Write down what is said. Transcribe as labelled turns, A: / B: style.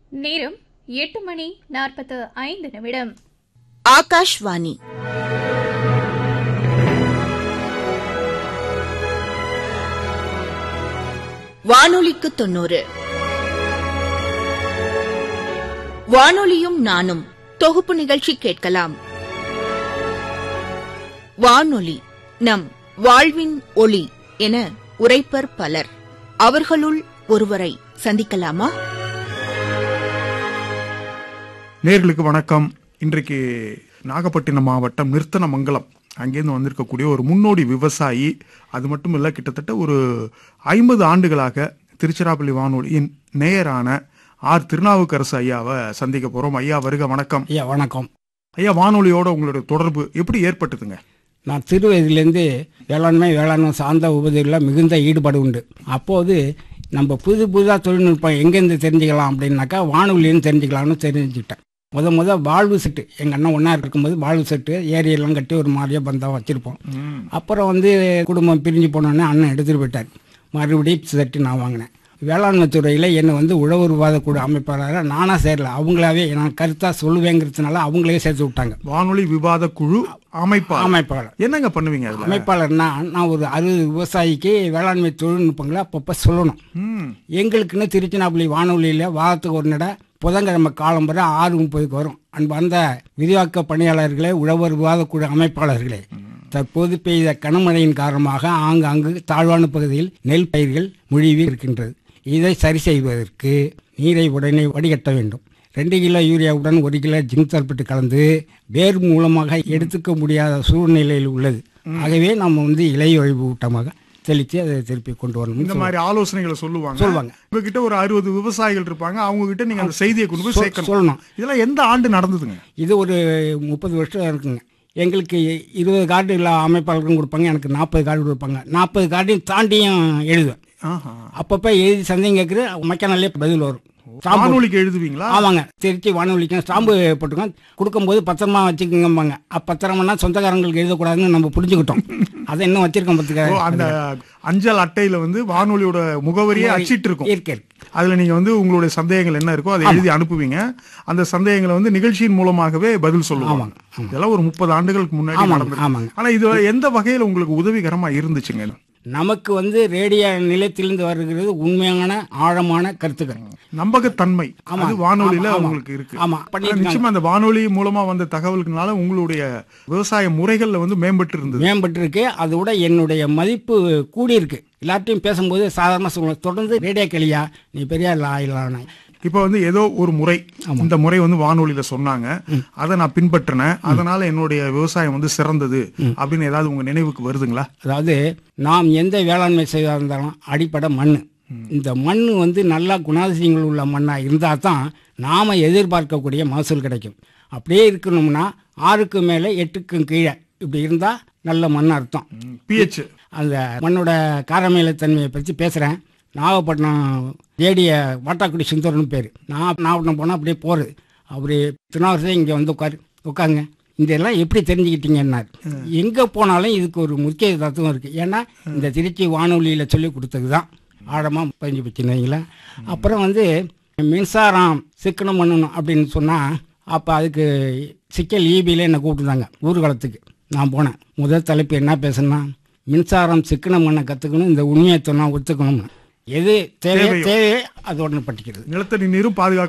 A: நேரம் எட்டு மணி நாற்பத்து ஐந்து நிமிடம்
B: ஆகாஷ்வாணி வானொலிக்கு தொண்ணூறு வானொலியும் நானும் தொகுப்பு நிகழ்ச்சி கேட்கலாம் வானொலி நம் வாழ்வின் ஒளி என உரைப்பர் பலர் அவர்களுள் ஒருவரை சந்திக்கலாமா
C: நேர்களுக்கு வணக்கம் இன்றைக்கு நாகப்பட்டினம் மாவட்டம் நிர்த்தனமங்கலம் அங்கேருந்து வந்திருக்கக்கூடிய ஒரு முன்னோடி விவசாயி அது மட்டும் இல்ல கிட்டத்தட்ட ஒரு ஐம்பது ஆண்டுகளாக திருச்சிராப்பள்ளி வானொலியின் நேயரான ஆர் திருநாவுக்கரசு ஐயாவை சந்திக்க போறோம் ஐயா வருக வணக்கம்
D: ஐயா வணக்கம்
C: ஐயா வானொலியோட உங்களுடைய தொடர்பு எப்படி ஏற்பட்டதுங்க
D: நான் சிறு வயதிலேருந்து வேளாண்மை வேளாண்மை சார்ந்த உபதிகளில் மிகுந்த ஈடுபாடு உண்டு அப்போது நம்ம புது புதுதாக தொழில்நுட்பம் எங்கேருந்து தெரிஞ்சுக்கலாம் அப்படின்னாக்கா வானொலின்னு தெரிஞ்சுக்கலாம்னு தெரிஞ்சுக்கிட்டேன் முத முத வாழ்வு செட்டு எங்கள் அண்ணன் ஒன்றா இருக்கும்போது வாழ்வு செட்டு ஏரியெல்லாம் கட்டி ஒரு மாதிரியாக பந்தா வச்சுருப்போம் அப்புறம் வந்து குடும்பம் பிரிஞ்சு போனோடனே அண்ணன் எடுத்துகிட்டு போயிட்டார் மறுபடியும் செட்டு நான் வாங்கினேன் வேளாண்மை துறையில் என்னை வந்து உழவர் விவாத குழு அமைப்பாளராக நானாக சேரல அவங்களாவே நான் கருத்தாக சொல்லுவேங்கிறதுனால அவங்களே சேர்த்து விட்டாங்க
C: வானொலி விவாத குழு அமைப்பாளர்
D: அமைப்பாளர்
C: என்னங்க பண்ணுவீங்க அதுல
D: அமைப்பாளர்னா நான் ஒரு அறுபது விவசாயிக்கு வேளாண்மை தொழில்நுட்பங்களை அப்பப்போ சொல்லணும்
C: ம்,
D: எங்களுக்குன்னு திருச்சினாப்பள்ளி வானொலியில் வாரத்துக்கு ஒரு நட புதன்கிழமை காலம்பரை ஆறு முப்பதுக்கு வரும் அன்பு அந்த விரிவாக்க பணியாளர்களே உழவர் விவாதக்குழு அமைப்பாளர்களே தற்போது பெய்த கனமழையின் காரணமாக ஆங்காங்கு தாழ்வான பகுதியில் நெல் பயிர்கள் முழுவி இருக்கின்றது இதை சரி செய்வதற்கு நீரை உடனே வடிகட்ட வேண்டும் ரெண்டு கிலோ யூரியாவுடன் ஒரு கிலோ ஜிங்க் சல்பேட் கலந்து வேர் மூலமாக எடுத்துக்க முடியாத சூழ்நிலையில் உள்ளது ஆகவே நம்ம வந்து இலைய ஊட்டமாக தெளித்து அதை திருப்பி கொண்டு வரணும்
C: இந்த மாதிரி ஆலோசனைகளை சொல்லுவாங்க
D: சொல்லுவாங்க.
C: உங்ககிட்ட ஒரு அறுபது விவசாயிகள் இருப்பாங்க அவங்க கிட்ட நீங்க அந்த செய்தியை கொண்டு போய்
D: சொல்-
C: சேர்க்கணும்
D: சொல்லணும்
C: இதெல்லாம் எந்த ஆண்டு நடந்ததுங்க
D: இது ஒரு முப்பது வருஷம் இருக்குங்க எங்களுக்கு இருபது கார்டு எல்லா அமைப்பாளருக்கும் கொடுப்பாங்க எனக்கு நாற்பது கார்டு கொடுப்பாங்க நாற்பது கார்டையும் தாண்டியும் எழுதுவேன்
C: ஆஹா.
D: அப்பப்போ எழுதி சந்தேகம் கேட்குற மக்கனாலே பதில் வரும் ஸ்டாம்பு
C: வானொலிக்கு எழுதுவீங்களா
D: ஆமாங்க திருச்சி வானொலிக்கும் ஸ்டாம்பு போட்டுக்கோங்க கொடுக்கும்போது பத்திரமா வச்சுக்கோங்கம்பாங்க அப்ப பத்திரமானா சொந்தக்காரங்களுக்கு எழுதக்கூடாதுன்னு நம்ம புரிஞ்சுக்கிட்டோம் அதை இன்னும் வச்சிருக்கோம்
C: ஓ,
D: பார்த்துக்க
C: அந்த அஞ்சல் அட்டையில வந்து வானொலியோட முகவரியே அச்சிட்டு இருக்கும்
D: இருக்கு இருக்கு.
C: அதுல நீங்க வந்து உங்களுடைய சந்தேகங்கள் என்ன இருக்கோ அதை எழுதி அனுப்புவீங்க அந்த சந்தேகங்களை வந்து நிகழ்ச்சியின் மூலமாகவே பதில் சொல்லுவாங்க
D: ஆமாங்க, ஆமாங்க.
C: இதெல்லாம் ஒரு முப்பது ஆண்டுகளுக்கு முன்னாடி
D: ஆமாங்க,
C: நடந்தது
D: ஆமாங்க.
C: ஆனா இது எந்த வகையில உங்களுக்கு உதவிகரமா இருந்துச்சுங்க
D: நமக்கு வந்து ரேடியோ நிலையத்திலிருந்து வருகிறது உண்மையான ஆழமான கருத்துக்கள்
C: நம்பகத்தன்மை
D: ஆமா,
C: அது வானொலியில
D: ஆமா, ஆமா.
C: உங்களுக்கு இருக்கு
D: ஆமா,
C: ஆனா
D: பண்ணிருக்காங்க.
C: நிச்சயமா அந்த வானொலி மூலமா வந்த தகவலுக்குனால உங்களுடைய விவசாய முறைகள்ல வந்து மேம்பட்டு இருந்தது
D: மேம்பட்டிருக்கு அதோட என்னுடைய மதிப்பு கூடியிருக்கு எல்லார்ட்டையும் பேசும்போது சாதாரணமாக சொல்லுவேன் தொடர்ந்து ரேடியோ கிளியா நீ பெரிய ஆயிலான
C: இப்ப வந்து ஏதோ ஒரு முறை இந்த முறை வந்து வானொலியில சொன்னாங்க அதை நான் பின்பற்றினேன் அதனால என்னுடைய விவசாயம் வந்து சிறந்தது அப்படின்னு ஏதாவது உங்க நினைவுக்கு வருதுங்களா
D: அதாவது நாம் எந்த வேளாண்மை செய்தா இருந்தாலும் அடிப்படை மண் இந்த மண் வந்து நல்லா குணாதிசயங்கள் உள்ள மண்ணாக இருந்தால் தான் நாம் எதிர்பார்க்கக்கூடிய மகசூல் கிடைக்கும் அப்படியே இருக்கணும்னா ஆறுக்கு மேலே எட்டுக்கும் கீழே இப்படி இருந்தால் நல்ல மண் அர்த்தம்
C: பிஹெச்
D: அந்த மண்ணோட காரமேலத்தன்மையை பற்றி பேசுகிறேன் நாகப்பட்டினம் ஏடிய வாட்டாக்குடி சுந்தரம்னு பேர் நான் நாகப்பட்டினம் போனால் அப்படியே போகிறது அவர் திருநாவரசே இங்கே வந்து உட்காரு உட்காருங்க இந்த எல்லாம் எப்படி தெரிஞ்சுக்கிட்டீங்கன்னார் எங்கே போனாலும் இதுக்கு ஒரு முக்கிய தத்துவம் இருக்குது ஏன்னா இந்த திருச்சி வானொலியில் சொல்லி கொடுத்தது தான் ஆழமாக பதிஞ்சு வச்சுருந்தீங்களா அப்புறம் வந்து மின்சாரம் சிக்கனம் பண்ணணும் அப்படின்னு சொன்னால் அப்போ அதுக்கு சிக்கல் ஈபியில் என்னை கூப்பிட்டுருந்தாங்க ஊர்வலத்துக்கு நான் போனேன் முதல் தலைப்பு என்ன பேசுனா மின்சாரம் சிக்கனம் பண்ண கற்றுக்கணும் இந்த உண்மையை சொன்னா ஒத்துக்கணும்னு எது தேவையோ
C: தேவையோ.
D: தேவையோ அது உடனே பட்டிக்கிறது
C: நிலத்தடி நீரும் பாதுகாக்க